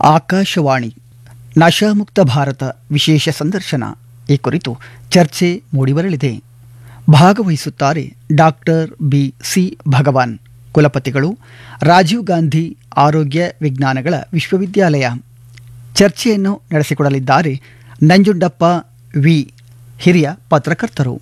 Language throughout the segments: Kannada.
ಆಕಾಶವಾಣಿ ನಶಾಮುಕ್ತ ಭಾರತ ವಿಶೇಷ ಸಂದರ್ಶನ ಈ ಕುರಿತು ಚರ್ಚೆ ಮೂಡಿಬರಲಿದೆ ಭಾಗವಹಿಸುತ್ತಾರೆ ಡಾಕ್ಟರ್ ಬಿ ಸಿ ಭಗವಾನ್ ಕುಲಪತಿಗಳು ರಾಜೀವ್ ಗಾಂಧಿ ಆರೋಗ್ಯ ವಿಜ್ಞಾನಗಳ ವಿಶ್ವವಿದ್ಯಾಲಯ ಚರ್ಚೆಯನ್ನು ನಡೆಸಿಕೊಡಲಿದ್ದಾರೆ ನಂಜುಂಡಪ್ಪ ವಿ ಹಿರಿಯ ಪತ್ರಕರ್ತರು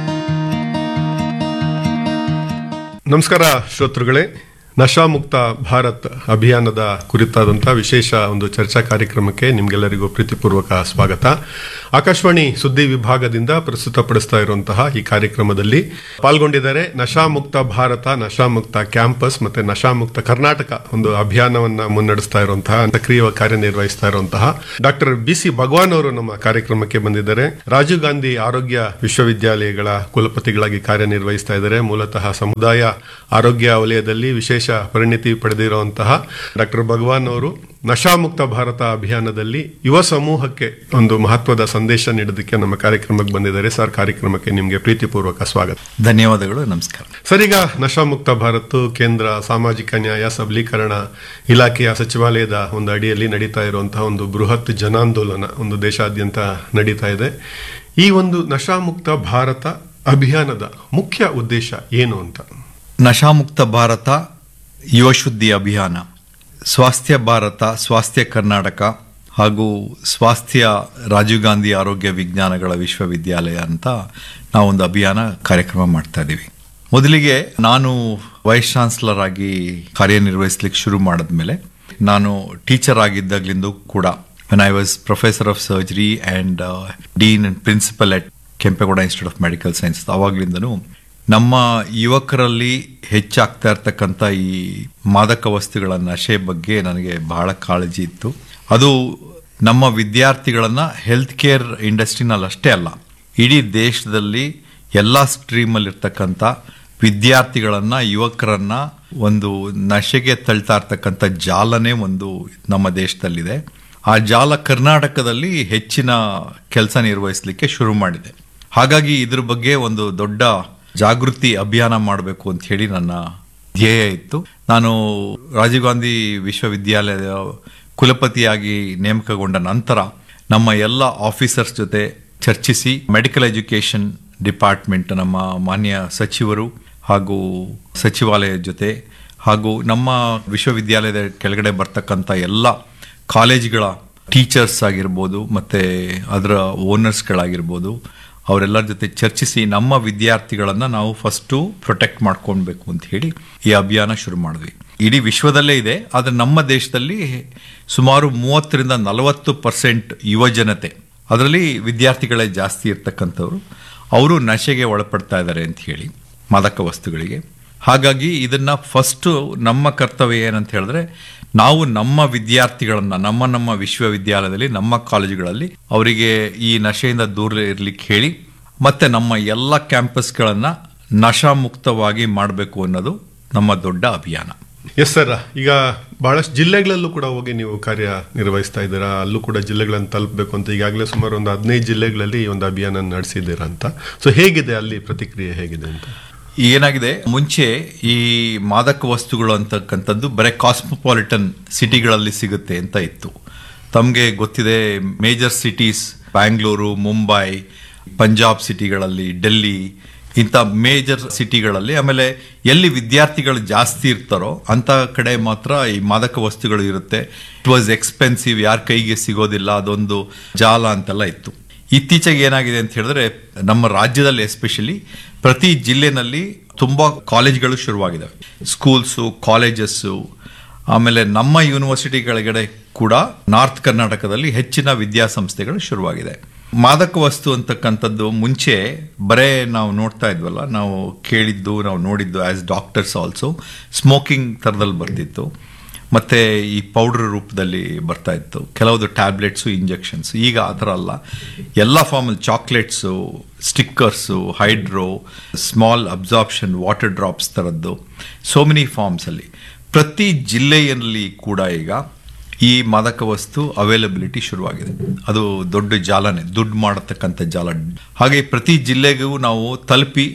ನಮಸ್ಕಾರ ಶ್ರೋತೃಗಳೇ ನಶಾಮುಕ್ತ ಭಾರತ್ ಅಭಿಯಾನದ ಕುರಿತಾದಂಥ ವಿಶೇಷ ಒಂದು ಚರ್ಚಾ ಕಾರ್ಯಕ್ರಮಕ್ಕೆ ನಿಮಗೆಲ್ಲರಿಗೂ ಪ್ರೀತಿಪೂರ್ವಕ ಸ್ವಾಗತ ಆಕಾಶವಾಣಿ ಸುದ್ದಿ ವಿಭಾಗದಿಂದ ಪ್ರಸ್ತುತಪಡಿಸ್ತಾ ಇರುವಂತಹ ಈ ಕಾರ್ಯಕ್ರಮದಲ್ಲಿ ಪಾಲ್ಗೊಂಡಿದ್ದಾರೆ ನಶಾಮುಕ್ತ ಭಾರತ ನಶಾಮುಕ್ತ ಕ್ಯಾಂಪಸ್ ಮತ್ತೆ ನಶಾಮುಕ್ತ ಕರ್ನಾಟಕ ಒಂದು ಅಭಿಯಾನವನ್ನ ಮುನ್ನಡೆಸ್ತಾ ಇರುವಂತಹ ಸಕ್ರಿಯ ಕಾರ್ಯನಿರ್ವಹಿಸ್ತಾ ಇರುವಂತಹ ಡಾಕ್ಟರ್ ಬಿ ಸಿ ಭಗವಾನ್ ಅವರು ನಮ್ಮ ಕಾರ್ಯಕ್ರಮಕ್ಕೆ ಬಂದಿದ್ದಾರೆ ರಾಜೀವ್ ಗಾಂಧಿ ಆರೋಗ್ಯ ವಿಶ್ವವಿದ್ಯಾಲಯಗಳ ಕುಲಪತಿಗಳಾಗಿ ಕಾರ್ಯನಿರ್ವಹಿಸ್ತಾ ಇದ್ದಾರೆ ಮೂಲತಃ ಸಮುದಾಯ ಆರೋಗ್ಯ ವಲಯದಲ್ಲಿ ವಿಶೇಷ ಪರಿಣಿತಿ ಪಡೆದಿರುವಂತಹ ಡಾಕ್ಟರ್ ಭಗವಾನ್ ಅವರು ನಶಾಮುಕ್ತ ಭಾರತ ಅಭಿಯಾನದಲ್ಲಿ ಯುವ ಸಮೂಹಕ್ಕೆ ಒಂದು ಮಹತ್ವದ ಸಂದೇಶ ನೀಡೋದಕ್ಕೆ ನಮ್ಮ ಕಾರ್ಯಕ್ರಮಕ್ಕೆ ಬಂದಿದ್ದಾರೆ ಸರ್ ಕಾರ್ಯಕ್ರಮಕ್ಕೆ ನಿಮಗೆ ಪ್ರೀತಿಪೂರ್ವಕ ಸ್ವಾಗತ ಧನ್ಯವಾದಗಳು ನಮಸ್ಕಾರ ಸರ್ ಈಗ ನಶಾಮುಕ್ತ ಭಾರತ್ ಕೇಂದ್ರ ಸಾಮಾಜಿಕ ನ್ಯಾಯ ಸಬಲೀಕರಣ ಇಲಾಖೆಯ ಸಚಿವಾಲಯದ ಒಂದು ಅಡಿಯಲ್ಲಿ ನಡೀತಾ ಇರುವಂತಹ ಒಂದು ಬೃಹತ್ ಜನಾಂದೋಲನ ಒಂದು ದೇಶಾದ್ಯಂತ ನಡೀತಾ ಇದೆ ಈ ಒಂದು ನಶಾಮುಕ್ತ ಭಾರತ ಅಭಿಯಾನದ ಮುಖ್ಯ ಉದ್ದೇಶ ಏನು ಅಂತ ನಶಾಮುಕ್ತ ಭಾರತ ಯುವಶುದ್ಧಿ ಅಭಿಯಾನ ಸ್ವಾಸ್ಥ್ಯ ಭಾರತ ಸ್ವಾಸ್ಥ್ಯ ಕರ್ನಾಟಕ ಹಾಗೂ ಸ್ವಾಸ್ಥ್ಯ ರಾಜೀವ್ ಗಾಂಧಿ ಆರೋಗ್ಯ ವಿಜ್ಞಾನಗಳ ವಿಶ್ವವಿದ್ಯಾಲಯ ಅಂತ ನಾವೊಂದು ಅಭಿಯಾನ ಕಾರ್ಯಕ್ರಮ ಮಾಡ್ತಾ ಇದ್ದೀವಿ ಮೊದಲಿಗೆ ನಾನು ವೈಸ್ ಚಾನ್ಸಲರ್ ಆಗಿ ಕಾರ್ಯನಿರ್ವಹಿಸ್ಲಿಕ್ಕೆ ಶುರು ಮಾಡಿದ್ಮೇಲೆ ನಾನು ಟೀಚರ್ ಆಗಿದ್ದಾಗ್ಲಿಂದ ಕೂಡ when I was professor of surgery and dean and principal at Kempegowda institute of medical science ಅವಾಗ್ಲಿಂದನೂ ನಮ್ಮ ಯುವಕರಲ್ಲಿ ಹೆಚ್ಚಾಗ್ತಾ ಇರ್ತಕ್ಕಂಥ ಈ ಮಾದಕ ವಸ್ತುಗಳ ನಶೆ ಬಗ್ಗೆ ನನಗೆ ಬಹಳ ಕಾಳಜಿ ಇತ್ತು ಅದು ನಮ್ಮ ವಿದ್ಯಾರ್ಥಿಗಳನ್ನ ಹೆಲ್ತ್ ಕೇರ್ ಇಂಡಸ್ಟ್ರಿನಲ್ಲಿ ಅಷ್ಟೇ ಅಲ್ಲ ಇಡೀ ದೇಶದಲ್ಲಿ ಎಲ್ಲ ಸ್ಟ್ರೀಮಲ್ಲಿ ಇರ್ತಕ್ಕಂಥ ವಿದ್ಯಾರ್ಥಿಗಳನ್ನ ಯುವಕರನ್ನ ಒಂದು ನಶೆಗೆ ತಳ್ತಾ ಇರ್ತಕ್ಕಂಥ ಜಾಲನೇ ಒಂದು ನಮ್ಮ ದೇಶದಲ್ಲಿದೆ ಆ ಜಾಲ ಕರ್ನಾಟಕದಲ್ಲಿ ಹೆಚ್ಚಿನ ಕೆಲಸ ನಿರ್ವಹಿಸಲಿಕ್ಕೆ ಶುರು ಮಾಡಿದೆ ಹಾಗಾಗಿ ಇದ್ರ ಬಗ್ಗೆ ಒಂದು ದೊಡ್ಡ ಜಾಗೃತಿ ಅಭಿಯಾನ ಮಾಡಬೇಕು ಅಂತ ಹೇಳಿ ನನ್ನ ಧ್ಯೇಯ ಇತ್ತು ನಾನು ರಾಜೀವ್ ಗಾಂಧಿ ವಿಶ್ವವಿದ್ಯಾಲಯದ ಕುಲಪತಿಯಾಗಿ ನೇಮಕಗೊಂಡ ನಂತರ ನಮ್ಮ ಎಲ್ಲ ಆಫೀಸರ್ಸ್ ಜೊತೆ ಚರ್ಚಿಸಿ ಮೆಡಿಕಲ್ ಎಜುಕೇಶನ್ ಡಿಪಾರ್ಟ್ಮೆಂಟ್ ನಮ್ಮ ಮಾನ್ಯ ಸಚಿವರು ಹಾಗೂ ಸಚಿವಾಲಯದ ಜೊತೆ ಹಾಗೂ ನಮ್ಮ ವಿಶ್ವವಿದ್ಯಾಲಯದ ಕೆಳಗಡೆ ಬರ್ತಕ್ಕಂಥ ಎಲ್ಲ ಕಾಲೇಜ್ಗಳ ಟೀಚರ್ಸ್ ಆಗಿರ್ಬೋದು ಮತ್ತು ಅದರ ಓನರ್ಸ್ಗಳಾಗಿರ್ಬೋದು ಅವರೆಲ್ಲರ ಜೊತೆ ಚರ್ಚಿಸಿ ನಮ್ಮ ವಿದ್ಯಾರ್ಥಿಗಳನ್ನ ನಾವು ಫಸ್ಟು ಪ್ರೊಟೆಕ್ಟ್ ಮಾಡ್ಕೊಳ್ಬೇಕು ಅಂತ ಹೇಳಿ ಈ ಅಭಿಯಾನ ಶುರು ಮಾಡಿದ್ವಿ ಇಡೀ ವಿಶ್ವದಲ್ಲೇ ಇದೆ ಆದರೆ ನಮ್ಮ ದೇಶದಲ್ಲಿ ಸುಮಾರು ಮೂವತ್ತರಿಂದ ನಲವತ್ತು ಪರ್ಸೆಂಟ್ ಯುವ ಜನತೆ ಅದರಲ್ಲಿ ವಿದ್ಯಾರ್ಥಿಗಳೇ ಜಾಸ್ತಿ ಇರ್ತಕ್ಕಂಥವ್ರು ಅವರು ನಶೆಗೆ ಒಳಪಡ್ತಾ ಇದ್ದಾರೆ ಅಂತ ಹೇಳಿ ಮಾದಕ ವಸ್ತುಗಳಿಗೆ ಹಾಗಾಗಿ ಇದನ್ನ ಫಸ್ಟು ನಮ್ಮ ಕರ್ತವ್ಯ ಏನಂತ ಹೇಳಿದ್ರೆ ನಾವು ನಮ್ಮ ವಿದ್ಯಾರ್ಥಿಗಳನ್ನ ನಮ್ಮ ನಮ್ಮ ವಿಶ್ವವಿದ್ಯಾಲಯದಲ್ಲಿ ನಮ್ಮ ಕಾಲೇಜುಗಳಲ್ಲಿ ಅವರಿಗೆ ಈ ನಶೆಯಿಂದ ದೂರ ಇರ್ಲಿಕ್ಕೆ ಹೇಳಿ ಮತ್ತೆ ನಮ್ಮ ಎಲ್ಲ ಕ್ಯಾಂಪಸ್ಗಳನ್ನ ನಶಾಮುಕ್ತವಾಗಿ ಮಾಡಬೇಕು ಅನ್ನೋದು ನಮ್ಮ ದೊಡ್ಡ ಅಭಿಯಾನ ಎಸ್ ಸರ್ ಈಗ ಬಹಳಷ್ಟು ಜಿಲ್ಲೆಗಳಲ್ಲೂ ಕೂಡ ಹೋಗಿ ನೀವು ಕಾರ್ಯ ನಿರ್ವಹಿಸ್ತಾ ಇದ್ದೀರಾ ಅಲ್ಲೂ ಕೂಡ ಜಿಲ್ಲೆಗಳನ್ನು ತಲುಪಬೇಕು ಅಂತ ಈಗಾಗಲೇ ಸುಮಾರು ಒಂದು ಹದಿನೈದು ಜಿಲ್ಲೆಗಳಲ್ಲಿ ಈ ಒಂದು ಅಭಿಯಾನ ನಡೆಸಿದ್ದೀರಾ ಅಂತ ಸೊ ಹೇಗಿದೆ ಅಲ್ಲಿ ಪ್ರತಿಕ್ರಿಯೆ ಹೇಗಿದೆ ಅಂತ ಏನಾಗಿದೆ ಮುಂಚೆ ಈ ಮಾದಕ ವಸ್ತುಗಳು ಅಂತಕ್ಕಂಥದ್ದು ಬರೀ ಕಾಸ್ಮೋಪಾಲಿಟನ್ ಸಿಟಿಗಳಲ್ಲಿ ಸಿಗುತ್ತೆ ಅಂತ ಇತ್ತು ತಮಗೆ ಗೊತ್ತಿದೆ ಮೇಜರ್ ಸಿಟೀಸ್ ಬ್ಯಾಂಗ್ಳೂರು ಮುಂಬೈ ಪಂಜಾಬ್ ಸಿಟಿಗಳಲ್ಲಿ ಡೆಲ್ಲಿ ಇಂಥ ಮೇಜರ್ ಸಿಟಿಗಳಲ್ಲಿ ಆಮೇಲೆ ಎಲ್ಲಿ ವಿದ್ಯಾರ್ಥಿಗಳು ಜಾಸ್ತಿ ಇರ್ತಾರೋ ಅಂತ ಕಡೆ ಮಾತ್ರ ಈ ಮಾದಕ ವಸ್ತುಗಳು ಇರುತ್ತೆ ಇಟ್ ವಾಸ್ ಎಕ್ಸ್ಪೆನ್ಸಿವ್ ಯಾರ ಕೈಗೆ ಸಿಗೋದಿಲ್ಲ ಅದೊಂದು ಜಾಲ ಅಂತೆಲ್ಲ ಇತ್ತು ಇತ್ತೀಚೆಗೆ ಏನಾಗಿದೆ ಅಂತ ಹೇಳಿದ್ರೆ ನಮ್ಮ ರಾಜ್ಯದಲ್ಲಿ ಎಸ್ಪೆಷಲಿ ಪ್ರತಿ ಜಿಲ್ಲೆನಲ್ಲಿ ತುಂಬಾ ಕಾಲೇಜ್ಗಳು ಶುರುವಾಗಿದ್ದಾವೆ ಸ್ಕೂಲ್ಸು ಕಾಲೇಜಸ್ಸು ಆಮೇಲೆ ನಮ್ಮ ಯೂನಿವರ್ಸಿಟಿಗಳಗಡೆ ಕೂಡ ನಾರ್ತ್ ಕರ್ನಾಟಕದಲ್ಲಿ ಹೆಚ್ಚಿನ ವಿದ್ಯಾಸಂಸ್ಥೆಗಳು ಶುರುವಾಗಿದೆ ಮಾದಕ ವಸ್ತು ಅಂತಕ್ಕಂಥದ್ದು ಮುಂಚೆ ಬರೇ ನಾವು ನೋಡ್ತಾ ಇದ್ವಲ್ಲ ನಾವು ಕೇಳಿದ್ದು ನಾವು ನೋಡಿದ್ದು ಆಸ್ ಡಾಕ್ಟರ್ಸ್ ಆಲ್ಸೋ ಸ್ಮೋಕಿಂಗ್ ಥರದಲ್ಲಿ ಬರ್ತಿತ್ತು ಮತ್ತೆ ಈ ಪೌಡರ್ ರೂಪದಲ್ಲಿ ಬರ್ತಾ ಇತ್ತು ಕೆಲವೊಂದು ಟ್ಯಾಬ್ಲೆಟ್ಸು ಇಂಜೆಕ್ಷನ್ಸ್ ಈಗ ಆ ಥರ ಅಲ್ಲ ಎಲ್ಲ ಫಾರ್ಮಲ್ಲಿ chocolates stickers hydro small absorption water drops ಥರದ್ದು ಸೋ ಮೆನಿ ಫಾರ್ಮ್ಸಲ್ಲಿ ಪ್ರತಿ ಜಿಲ್ಲೆಯಲ್ಲಿ ಕೂಡ ಈಗ ಈ ಮಾದಕ ವಸ್ತು ಅವೈಲಬಿಲಿಟಿ ಶುರುವಾಗಿದೆ ಅದು ದೊಡ್ಡ ಜಾಲನೆ ದುಡ್ಡು ಮಾಡತಕ್ಕಂಥ ಜಾಲ ಹಾಗೆ ಪ್ರತಿ ಜಿಲ್ಲೆಗೂ ನಾವು ತಲುಪಿ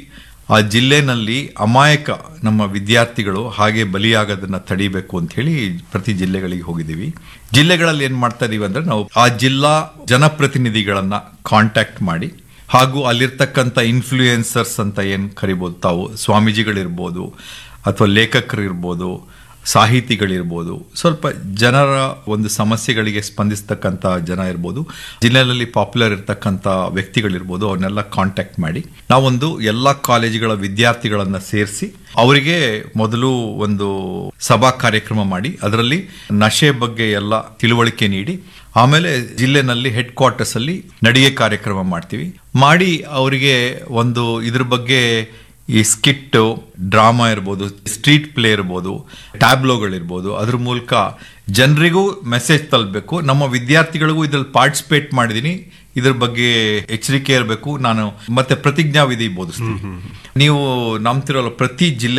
ಆ ಜಿಲ್ಲೆನಲ್ಲಿ ಅಮಾಯಕ ನಮ್ಮ ವಿದ್ಯಾರ್ಥಿಗಳು ಹಾಗೆ ಬಲಿಯಾಗೋದನ್ನ ತಡಿಬೇಕು ಅಂತ ಹೇಳಿ ಪ್ರತಿ ಜಿಲ್ಲೆಗಳಿಗೆ ಹೋಗಿದ್ದೀವಿ ಜಿಲ್ಲೆಗಳಲ್ಲಿ ಏನ್ ಮಾಡ್ತಾ ಇದೀವಿ ಅಂದ್ರೆ ನಾವು ಆ ಜಿಲ್ಲಾ ಜನಪ್ರತಿನಿಧಿಗಳನ್ನ ಕಾಂಟ್ಯಾಕ್ಟ್ ಮಾಡಿ ಹಾಗೂ ಅಲ್ಲಿರ್ತಕ್ಕಂಥ ಇನ್ಫ್ಲೂಯೆನ್ಸರ್ಸ್ ಅಂತ ಏನ್ ಕರಿಬೋದು ತಾವು ಸ್ವಾಮೀಜಿಗಳಿರ್ಬೋದು ಅಥವಾ ಲೇಖಕರಿರ್ಬೋದು ಸಾಹಿತಿಗಳಿರ್ಬೋದು ಸ್ವಲ್ಪ ಜನರ ಒಂದು ಸಮಸ್ಯೆಗಳಿಗೆ ಸ್ಪಂದಿಸ್ತಕ್ಕಂಥ ಜನ ಇರ್ಬೋದು ಜಿಲ್ಲೆಯಲ್ಲಿ ಪಾಪ್ಯುಲರ್ ಇರ್ತಕ್ಕಂಥ ವ್ಯಕ್ತಿಗಳಿರ್ಬೋದು ಅವನ್ನೆಲ್ಲ ಕಾಂಟ್ಯಾಕ್ಟ್ ಮಾಡಿ ನಾವೊಂದು ಎಲ್ಲ ಕಾಲೇಜುಗಳ ವಿದ್ಯಾರ್ಥಿಗಳನ್ನ ಸೇರಿಸಿ ಅವರಿಗೆ ಮೊದಲು ಒಂದು ಸಭಾ ಕಾರ್ಯಕ್ರಮ ಮಾಡಿ ಅದರಲ್ಲಿ ನಶೆ ಬಗ್ಗೆ ಎಲ್ಲ ತಿಳುವಳಿಕೆ ನೀಡಿ ಆಮೇಲೆ ಜಿಲ್ಲೆನಲ್ಲಿ ಹೆಡ್ ಕ್ವಾರ್ಟರ್ಸ್ ಅಲ್ಲಿ ನಡಿಗೆ ಕಾರ್ಯಕ್ರಮ ಮಾಡ್ತೀವಿ ಮಾಡಿ ಅವರಿಗೆ ಒಂದು ಇದ್ರ ಬಗ್ಗೆ ಈ ಸ್ಕಿಟ್ ಡ್ರಾಮಾ ಇರ್ಬೋದು ಸ್ಟ್ರೀಟ್ ಪ್ಲೇ ಇರ್ಬೋದು ಟ್ಯಾಬ್ಲೋಗಳಿರ್ಬೋದು ಅದ್ರ ಮೂಲಕ ಜನರಿಗೂ ಮೆಸೇಜ್ ತಲುಪಬೇಕು ನಮ್ಮ ವಿದ್ಯಾರ್ಥಿಗಳಿಗೂ ಇದ್ರಲ್ಲಿ ಪಾರ್ಟಿಸಿಪೇಟ್ ಮಾಡಿದೀನಿ ಇದ್ರ ಬಗ್ಗೆ ಎಚ್ಚರಿಕೆ ಇರಬೇಕು ನಾನು ಮತ್ತೆ ಪ್ರತಿಜ್ಞಾವಿಧಿ ಬೋಧಿಸ್ತೀನಿ ನೀವು ನಂಬ್ತಿರೋಲ್ಲ ಪ್ರತಿ ಜಿಲ್ಲೆ